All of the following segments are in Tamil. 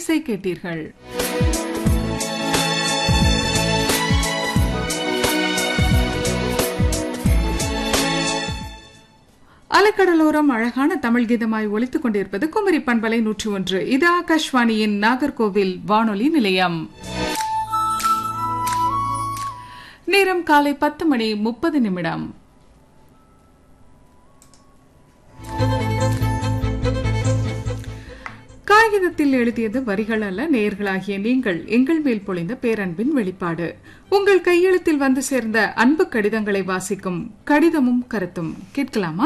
திரையிசை கேட்டீர்கள் அலக்கடலோரம் அழகான தமிழ் கீதமாய் ஒலித்துக் கொண்டிருப்பது குமரி பண்பலை நூற்றி ஒன்று இது ஆகாஷ்வாணியின் நாகர்கோவில் வானொலி நிலையம் நேரம் காலை பத்து மணி முப்பது நிமிடம் காகிதத்தில் எழுதியது வரிகள் அல்ல நேர்களாகிய நீங்கள் எங்கள் மேல் பொழிந்த பேரன்பின் வெளிப்பாடு உங்கள் கையெழுத்தில் வந்து சேர்ந்த அன்பு கடிதங்களை வாசிக்கும் கடிதமும் கருத்தும் கேட்கலாமா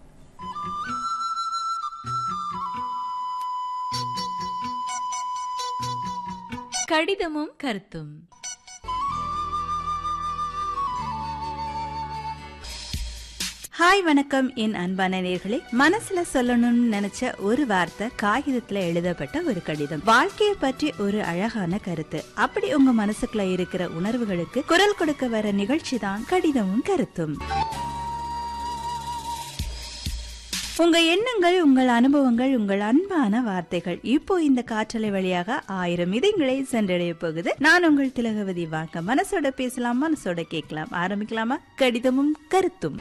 கடிதமும் கருத்தும் ஹாய் வணக்கம் என் அன்பான நேர்களே மனசுல சொல்லணும்னு நினைச்ச ஒரு வார்த்தை காகிதத்துல எழுதப்பட்ட ஒரு கடிதம் வாழ்க்கையை பற்றி ஒரு அழகான கருத்து அப்படி உங்க மனசுக்குள்ள இருக்கிற உணர்வுகளுக்கு குரல் கொடுக்க வர நிகழ்ச்சி தான் கடிதமும் கருத்தும் உங்க எண்ணங்கள் உங்கள் அனுபவங்கள் உங்கள் அன்பான வார்த்தைகள் இப்போ இந்த காற்றலை வழியாக ஆயிரம் இதயங்களை சென்றடைய போகுது நான் உங்கள் திலகவதி வாங்க மனசோட பேசலாம் மனசோட கேட்கலாம் ஆரம்பிக்கலாமா கடிதமும் கருத்தும்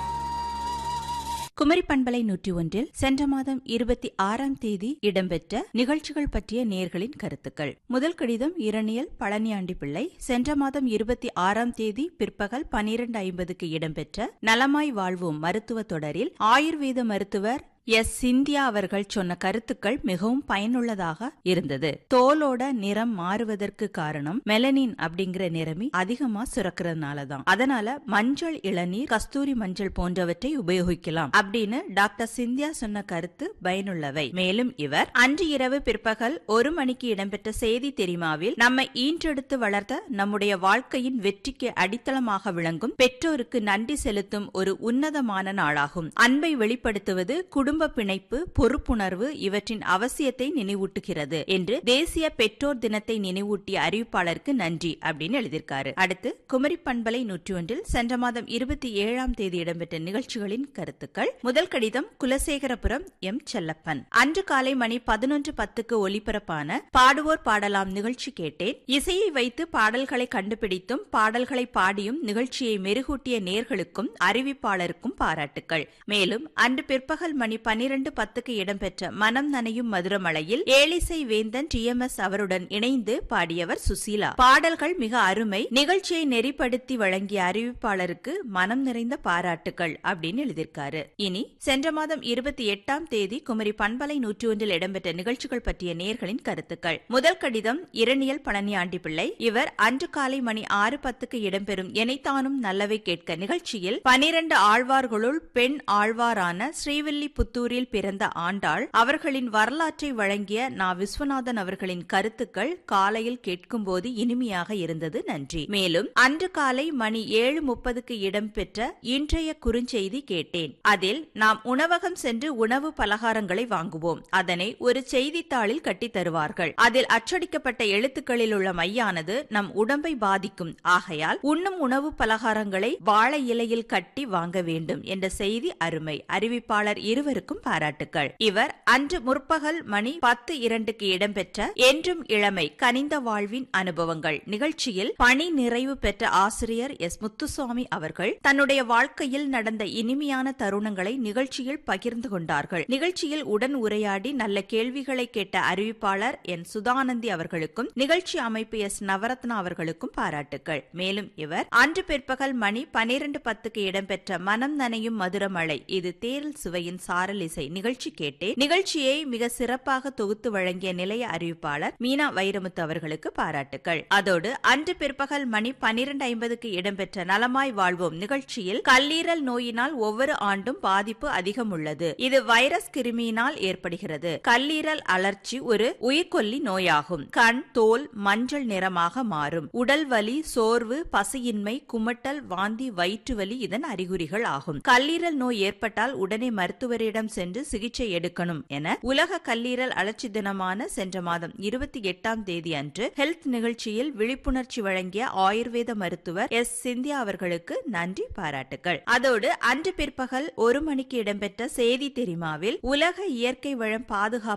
குமரி பண்பலை நூற்றி ஒன்றில் சென்ற மாதம் இருபத்தி ஆறாம் தேதி இடம்பெற்ற நிகழ்ச்சிகள் பற்றிய நேர்களின் கருத்துக்கள் முதல் கடிதம் இரணியல் பழனியாண்டி பிள்ளை சென்ற மாதம் இருபத்தி ஆறாம் தேதி பிற்பகல் பனிரெண்டு ஐம்பதுக்கு இடம்பெற்ற நலமாய் வாழ்வோம் மருத்துவ தொடரில் ஆயுர்வேத மருத்துவர் எஸ் சிந்தியா அவர்கள் சொன்ன கருத்துக்கள் மிகவும் பயனுள்ளதாக இருந்தது தோலோட நிறம் மாறுவதற்கு காரணம் மெலனின் அப்படிங்கிற நிறமி அதிகமா சுரக்கிறதுனால தான் அதனால மஞ்சள் இளநீர் கஸ்தூரி மஞ்சள் போன்றவற்றை உபயோகிக்கலாம் அப்படின்னு டாக்டர் சிந்தியா சொன்ன கருத்து பயனுள்ளவை மேலும் இவர் அன்று இரவு பிற்பகல் ஒரு மணிக்கு இடம்பெற்ற செய்தி தெரிமாவில் நம்மை ஈன்றெடுத்து வளர்த்த நம்முடைய வாழ்க்கையின் வெற்றிக்கு அடித்தளமாக விளங்கும் பெற்றோருக்கு நன்றி செலுத்தும் ஒரு உன்னதமான நாளாகும் அன்பை வெளிப்படுத்துவது குடும்ப குடும்ப பிணைப்பு பொறுப்புணர்வு இவற்றின் அவசியத்தை நினைவூட்டுகிறது என்று தேசிய பெற்றோர் தினத்தை நினைவூட்டிய அறிவிப்பாளருக்கு நன்றி அப்படின்னு எழுதியிருக்காரு அடுத்து குமரி பண்பலை நூற்றி ஒன்றில் சென்ற மாதம் இருபத்தி ஏழாம் தேதி இடம்பெற்ற நிகழ்ச்சிகளின் கருத்துக்கள் முதல் கடிதம் குலசேகரபுரம் எம் செல்லப்பன் அன்று காலை மணி பதினொன்று பத்துக்கு ஒலிபரப்பான பாடுவோர் பாடலாம் நிகழ்ச்சி கேட்டேன் இசையை வைத்து பாடல்களை கண்டுபிடித்தும் பாடல்களை பாடியும் நிகழ்ச்சியை மெருகூட்டிய நேர்களுக்கும் அறிவிப்பாளருக்கும் பாராட்டுக்கள் மேலும் அன்று பிற்பகல் மணி பனிரெண்டு பத்துக்கு இடம்பெற்ற மனம் நனையும் மதுரமலையில் ஏலிசை வேந்தன் டி எம் எஸ் அவருடன் இணைந்து பாடியவர் சுசீலா பாடல்கள் மிக அருமை நிகழ்ச்சியை நெறிப்படுத்தி வழங்கிய அறிவிப்பாளருக்கு மனம் நிறைந்த பாராட்டுகள் அப்படின்னு எழுதியிருக்காரு இனி சென்ற மாதம் இருபத்தி எட்டாம் தேதி குமரி பண்பலை நூற்றி ஒன்றில் இடம்பெற்ற நிகழ்ச்சிகள் பற்றிய நேர்களின் கருத்துக்கள் முதல் கடிதம் இரணியல் பழனியாண்டி பிள்ளை இவர் அன்று காலை மணி ஆறு பத்துக்கு இடம்பெறும் எனைத்தானும் நல்லவை கேட்க நிகழ்ச்சியில் பனிரண்டு ஆழ்வார்களுள் பெண் ஆழ்வாரான ஸ்ரீவில்லி புத்தூரில் பிறந்த ஆண்டாள் அவர்களின் வரலாற்றை வழங்கிய நா விஸ்வநாதன் அவர்களின் கருத்துக்கள் காலையில் கேட்கும்போது இனிமையாக இருந்தது நன்றி மேலும் அன்று காலை மணி ஏழு முப்பதுக்கு இடம்பெற்ற இன்றைய குறுஞ்செய்தி கேட்டேன் அதில் நாம் உணவகம் சென்று உணவு பலகாரங்களை வாங்குவோம் அதனை ஒரு செய்தித்தாளில் கட்டித் தருவார்கள் அதில் அச்சடிக்கப்பட்ட எழுத்துக்களில் உள்ள மையானது நம் உடம்பை பாதிக்கும் ஆகையால் உண்ணும் உணவு பலகாரங்களை வாழை இலையில் கட்டி வாங்க வேண்டும் என்ற செய்தி அருமை அறிவிப்பாளர் இருவருக்கும் பாராட்டுக்கள் இவர் அன்று முற்பகல் மணி பத்து இரண்டுக்கு இடம்பெற்ற என்றும் இளமை கனிந்த வாழ்வின் அனுபவங்கள் நிகழ்ச்சியில் பணி நிறைவு பெற்ற ஆசிரியர் எஸ் முத்துசுவாமி அவர்கள் தன்னுடைய வாழ்க்கையில் நடந்த இனிமையான தருணங்களை நிகழ்ச்சியில் பகிர்ந்து கொண்டார்கள் நிகழ்ச்சியில் உடன் உரையாடி நல்ல கேள்விகளை கேட்ட அறிவிப்பாளர் என் சுதானந்தி அவர்களுக்கும் நிகழ்ச்சி அமைப்பு எஸ் நவரத்னா அவர்களுக்கும் பாராட்டுக்கள் மேலும் இவர் அன்று பிற்பகல் மணி பனிரெண்டு பத்துக்கு இடம்பெற்ற மனம் நனையும் மதுரமழை இது தேரல் சுவையின் சாரல் இசை நிகழ்ச்சி கேட்டேன் நிகழ்ச்சியை மிக சிறப்பாக தொகுத்து வழங்கிய நிலைய அறிவிப்பாளர் மீனா வைரமுத்து அவர்களுக்கு பாராட்டுகள் அதோடு அன்று பிற்பகல் மணி பனிரெண்டு ஐம்பதுக்கு இடம்பெற்ற நலமாய் வாழ்வோம் நிகழ்ச்சியில் கல்லீரல் நோயினால் ஒவ்வொரு ஆண்டும் பாதிப்பு அதிகம் உள்ளது இது வைரஸ் கிருமியினால் ஏற்படுகிறது கல்லீரல் அலர்ச்சி ஒரு உயிர்கொல்லி நோயாகும் கண் தோல் மஞ்சள் நிறமாக மாறும் உடல் வலி சோர்வு பசியின்மை குமட்டல் வாந்தி வயிற்று வலி இதன் அறிகுறிகள் ஆகும் கல்லீரல் நோய் ஏற்பட்டால் உடனே மருத்துவரிடம் சென்று சிகிச்சை எடுக்கணும் என உலக கல்லீரல் அலட்சி தினமான சென்ற மாதம் இருபத்தி எட்டாம் தேதி அன்று ஹெல்த் நிகழ்ச்சியில் விழிப்புணர்ச்சி வழங்கிய ஆயுர்வேத மருத்துவர் எஸ் சிந்தியா அவர்களுக்கு நன்றி பாராட்டுகள் அதோடு அன்று பிற்பகல் ஒரு மணிக்கு இடம்பெற்ற செய்தி தெரிமாவில் உலக இயற்கை வளம் பாதுகாப்பு